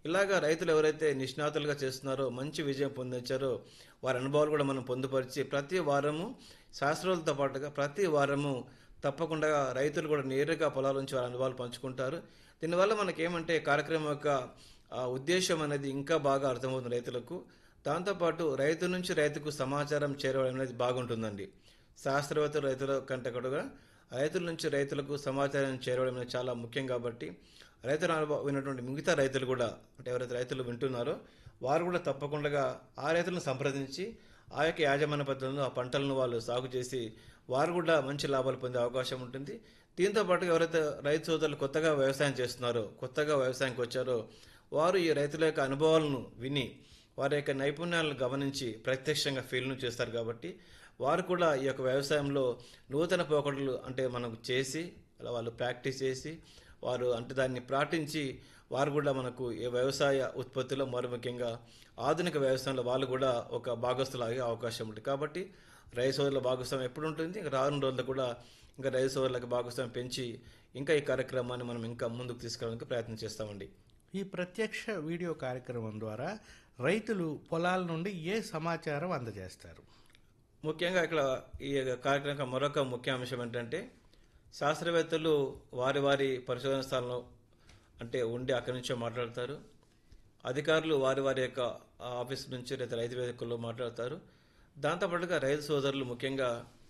ఇలాగా రైతులు ఎవరైతే నిష్ణాతులుగా చేస్తున్నారో మంచి విజయం పొందించారో వారి అనుభవాలు కూడా మనం పొందుపరిచి ప్రతి వారము శాస్త్రాలతో పాటుగా ప్రతి వారము తప్పకుండా రైతులు కూడా నేరుగా పొలాల నుంచి వారి అనుభవాలు పంచుకుంటారు దీనివల్ల మనకేమంటే కార్యక్రమం యొక్క ఆ, ఉద్దేశం అనేది ఇంకా బాగా అర్థమవుతుంది రైతులకు దాంతోపాటు రైతు నుంచి రైతుకు సమాచారం చేరడం అనేది బాగుంటుందండి శాస్త్రవేత్తలు రైతుల కంటే కూడా రైతుల నుంచి రైతులకు సమాచారం చేరడం అనేది చాలా ముఖ్యం కాబట్టి రైతుల అనుభవం విన్నటువంటి మిగతా రైతులు కూడా అంటే ఎవరైతే రైతులు వింటున్నారో వారు కూడా తప్పకుండా ఆ రైతులను సంప్రదించి ఆ యొక్క యాజమాన్య పద్ధతులను ఆ పంటలను వాళ్ళు సాగు చేసి వారు కూడా మంచి లాభాలు పొందే అవకాశం ఉంటుంది దీంతో పాటుగా ఎవరైతే రైతు సోదరులు కొత్తగా వ్యవసాయం చేస్తున్నారో కొత్తగా వ్యవసాయానికి వచ్చారో వారు ఈ రైతుల యొక్క అనుభవాలను విని వారి యొక్క నైపుణ్యాలను గమనించి ప్రత్యక్షంగా ఫీల్డ్ను చేస్తారు కాబట్టి వారు కూడా ఈ యొక్క వ్యవసాయంలో నూతన పోకడలు అంటే మనకు చేసి అలా వాళ్ళు ప్రాక్టీస్ చేసి వారు అంటే దాన్ని పాటించి వారు కూడా మనకు ఈ వ్యవసాయ ఉత్పత్తిలో మరి ముఖ్యంగా ఆధునిక వ్యవసాయంలో వాళ్ళు కూడా ఒక భాగస్తులు అయ్యే అవకాశం ఉంటుంది కాబట్టి రైతు సోదరుల భాగస్వామ్యం ఎప్పుడు ఉంటుంది ఇంకా రానున్న రోజుల్లో కూడా ఇంకా రైతు సోదరులకు భాగస్వామ్యం పెంచి ఇంకా ఈ కార్యక్రమాన్ని మనం ఇంకా ముందుకు తీసుకెళ్ళడానికి ప్రయత్నం చేస్తామండి ఈ ప్రత్యక్ష వీడియో కార్యక్రమం ద్వారా రైతులు పొలాల నుండి ఏ సమాచారం అందజేస్తారు ముఖ్యంగా ఇక్కడ ఈ కార్యక్రమం యొక్క మరొక ముఖ్య అంశం ఏంటంటే శాస్త్రవేత్తలు వారి వారి పరిశోధన స్థలంలో అంటే ఉండి అక్కడి నుంచో మాట్లాడతారు అధికారులు వారి వారి యొక్క ఆఫీస్ నుంచి లేదా రైతు వేదికల్లో మాట్లాడతారు దాంతోపాటుగా రైతు సోదరులు ముఖ్యంగా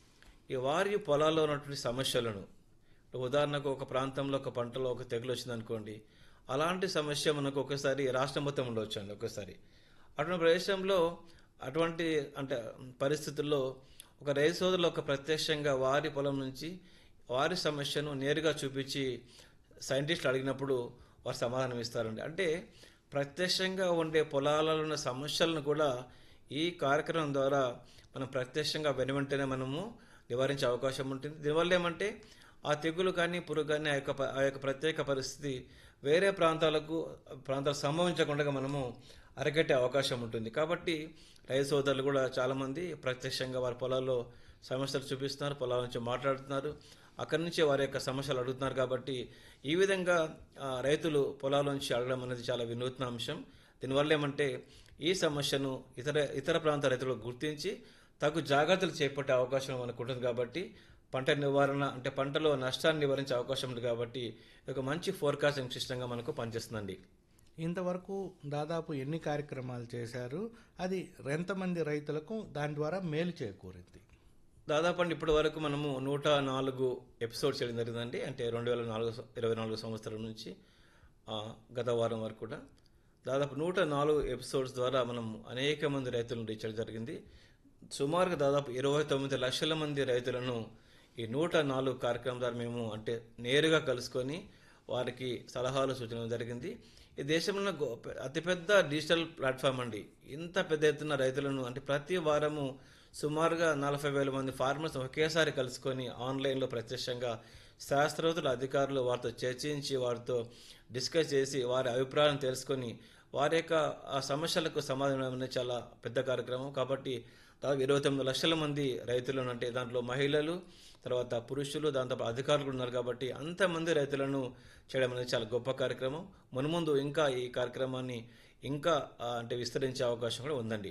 ఈ వారి పొలాల్లో ఉన్నటువంటి సమస్యలను ఉదాహరణకు ఒక ప్రాంతంలో ఒక పంటలో ఒక తెగులు వచ్చిందనుకోండి అలాంటి సమస్య మనకు ఒకసారి రాష్ట్రం మొత్తం ఉండవచ్చు అండి ఒకసారి అటువంటి ప్రదేశంలో అటువంటి అంటే పరిస్థితుల్లో ఒక రైతు సోదరులు ఒక ప్రత్యక్షంగా వారి పొలం నుంచి వారి సమస్యను నేరుగా చూపించి సైంటిస్టులు అడిగినప్పుడు వారు సమాధానం ఇస్తారండి అంటే ప్రత్యక్షంగా ఉండే పొలాలలో ఉన్న సమస్యలను కూడా ఈ కార్యక్రమం ద్వారా మనం ప్రత్యక్షంగా వెనువెంటనే మనము నివారించే అవకాశం ఉంటుంది దీనివల్ల ఏమంటే ఆ తెగులు కానీ పురుగు కానీ ఆ యొక్క ప- ఆ యొక్క ప్రత్యేక పరిస్థితి వేరే ప్రాంతాలకు ప్రాంతాలకు సంభవించకుండా మనము అరగట్టే అవకాశం ఉంటుంది కాబట్టి రైతు సోదరులు కూడా చాలామంది ప్రత్యక్షంగా వారి పొలాల్లో సమస్యలు చూపిస్తున్నారు పొలాల నుంచి మాట్లాడుతున్నారు అక్కడి నుంచి వారి యొక్క సమస్యలు అడుగుతున్నారు కాబట్టి ఈ విధంగా ఆ, రైతులు పొలాల నుంచి అడగడం అనేది చాలా వినూత్న అంశం దీనివల్ల ఏమంటే ఈ సమస్యను ఇతర ఇతర ప్రాంత రైతులు గుర్తించి తగు జాగ్రత్తలు చేపట్టే అవకాశం మనకు ఉంటుంది కాబట్టి పంట నివారణ అంటే పంటలో నష్టాన్ని నివారించే అవకాశం ఉంది కాబట్టి ఇది ఒక మంచి ఫోర్కాస్టింగ్ సిస్టంగా మనకు పనిచేస్తుందండి ఇంతవరకు దాదాపు ఎన్ని కార్యక్రమాలు చేశారు అది ఎంతమంది రైతులకు దాని ద్వారా మేలు చేకూరింది దాదాపు అండి ఇప్పటి వరకు మనము నూట నాలుగు ఎపిసోడ్స్ చేయడం జరిగిందండి అంటే రెండు వేల నాలుగు ఇరవై నాలుగు సంవత్సరం నుంచి ఆ, గత వారం వరకు కూడా దాదాపు నూట నాలుగు ఎపిసోడ్స్ ద్వారా మనం అనేక మంది రైతులను రీచ్ చేయడం జరిగింది సుమారుగా దాదాపు ఇరవై తొమ్మిది లక్షల మంది రైతులను ఈ నూట నాలుగు కార్యక్రమం ద్వారా మేము అంటే నేరుగా కలుసుకొని వారికి సలహాలు సూచనలు జరిగింది ఈ దేశంలో గొ- అతిపెద్ద డిజిటల్ ప్లాట్ఫామ్ అండి ఇంత పెద్ద ఎత్తున రైతులను అంటే ప్రతి వారము సుమారుగా నలభై వేల మంది ఫార్మర్స్ ఒకేసారి కలుసుకొని ఆన్లైన్లో ప్రత్యక్షంగా శాస్త్రవేత్తల అధికారులు వారితో చర్చించి వారితో డిస్కస్ చేసి వారి అభిప్రాయం తెలుసుకొని వారి యొక్క ఆ సమస్యలకు సమాధానం అనేది చాలా పెద్ద కార్యక్రమం కాబట్టి దాదాపు ఇరవై తొమ్మిది లక్షల మంది రైతులను అంటే దాంట్లో మహిళలు తర్వాత పురుషులు దాంతో అధికారులు కూడా ఉన్నారు కాబట్టి అంతమంది రైతులను చేయడం అనేది చాలా గొప్ప కార్యక్రమం మున్ముందు ఇంకా ఈ కార్యక్రమాన్ని ఇంకా ఆ, అంటే విస్తరించే అవకాశం కూడా ఉందండి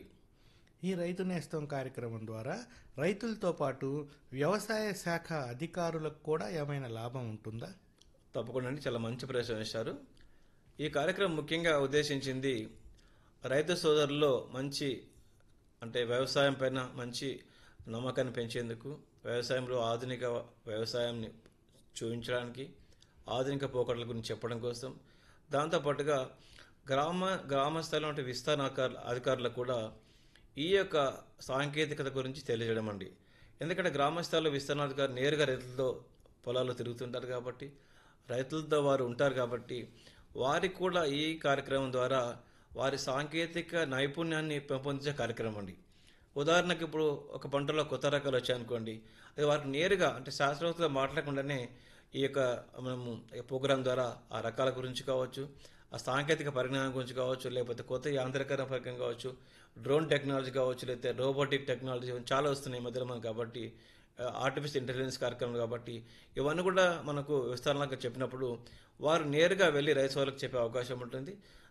ఈ రైతు నేస్తం కార్యక్రమం ద్వారా రైతులతో పాటు వ్యవసాయ శాఖ అధికారులకు కూడా ఏమైనా లాభం ఉంటుందా తప్పకుండా అండి చాలా మంచి ప్రశ్న వేశారు ఈ కార్యక్రమం ముఖ్యంగా ఉద్దేశించింది రైతు సోదరుల్లో మంచి అంటే వ్యవసాయం పైన మంచి నమ్మకాన్ని పెంచేందుకు వ్యవసాయంలో ఆధునిక వ్యవసాయాన్ని చూపించడానికి ఆధునిక పోకడల గురించి చెప్పడం కోసం దాంతోపాటుగా గ్రామ గ్రామ స్థాయిలో ఉండే విస్తరణ అధికారుల అధికారులకు కూడా ఈ యొక్క సాంకేతికత గురించి తెలియజేయడం అండి ఎందుకంటే గ్రామ స్థాయిలో విస్తరణాధికారులు నేరుగా రైతులతో పొలాల్లో తిరుగుతుంటారు కాబట్టి రైతులతో వారు ఉంటారు కాబట్టి వారికి కూడా ఈ కార్యక్రమం ద్వారా వారి సాంకేతిక నైపుణ్యాన్ని పెంపొందించే కార్యక్రమం అండి ఉదాహరణకు ఇప్పుడు ఒక పంటలో కొత్త రకాలు వచ్చాయనుకోండి అది వారికి నేరుగా అంటే శాస్త్రవేత్తలు మాట్లాడకుండానే ఈ యొక్క మనము ఈ ప్రోగ్రాం ద్వారా ఆ రకాల గురించి కావచ్చు ఆ సాంకేతిక పరిజ్ఞానం గురించి కావచ్చు లేకపోతే కొత్త యాంత్రీకరణ పరిజ్ఞానం కావచ్చు డ్రోన్ టెక్నాలజీ కావచ్చు లేకపోతే రోబోటిక్ టెక్నాలజీ ఇవన్నీ చాలా వస్తున్నాయి ఈ మధ్యలో మనకు కాబట్టి ఆర్టిఫిషియల్ ఇంటెలిజెన్స్ కార్యక్రమం కాబట్టి ఇవన్నీ కూడా మనకు విస్తరణగా చెప్పినప్పుడు వారు నేరుగా వెళ్ళి రైతు వాళ్ళకి చెప్పే అవకాశం ఉంటుంది